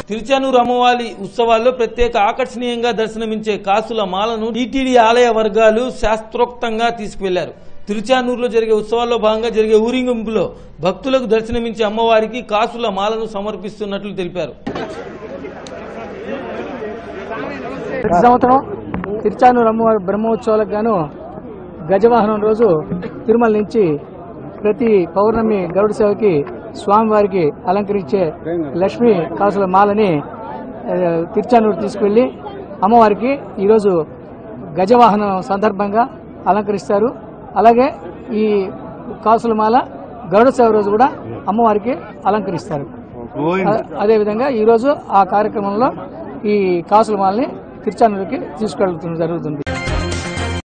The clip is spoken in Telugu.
తిరుచానూరు అమ్మవారి ఉత్సవాల్లో ప్రత్యేక ఆకర్షణీయంగా దర్శనమించే కాసుల మాలను టీటీడీ ఆలయ వర్గాలు శాస్త్రోక్తంగా తీసుకువెళ్లారు తిరుచానూరులో జరిగే ఉత్సవాల్లో భాగంగా జరిగే ఊరింగింపులో భక్తులకు దర్శనమించే అమ్మవారికి కాసుల మాలను సమర్పిస్తున్నట్లు తెలిపారు ప్రతి సంవత్సరం తిరుచానూరు అమ్మవారి బ్రహ్మోత్సవాలకు గాను గజవాహనం రోజు తిరుమల నుంచి ప్రతి పౌర్ణమి గరుడ సేవకి స్వామివారికి అలంకరించే లక్ష్మీ కాసుల మాలని ఆ, తిరుచానూరు తీసుకువెళ్లి అమ్మవారికి ఈరోజు గజవాహనం సందర్భంగా అలంకరిస్తారు అలాగే ఈ కాసుల మాల గరుడ సేవ రోజు కూడా అమ్మవారికి అలంకరిస్తారు అ- అదేవిధంగా ఈరోజు ఆ కార్యక్రమంలో ఈ కాసుల మాలని తిరుచానూరుకి తీసుకెళ్తుంది జరుగుతుంది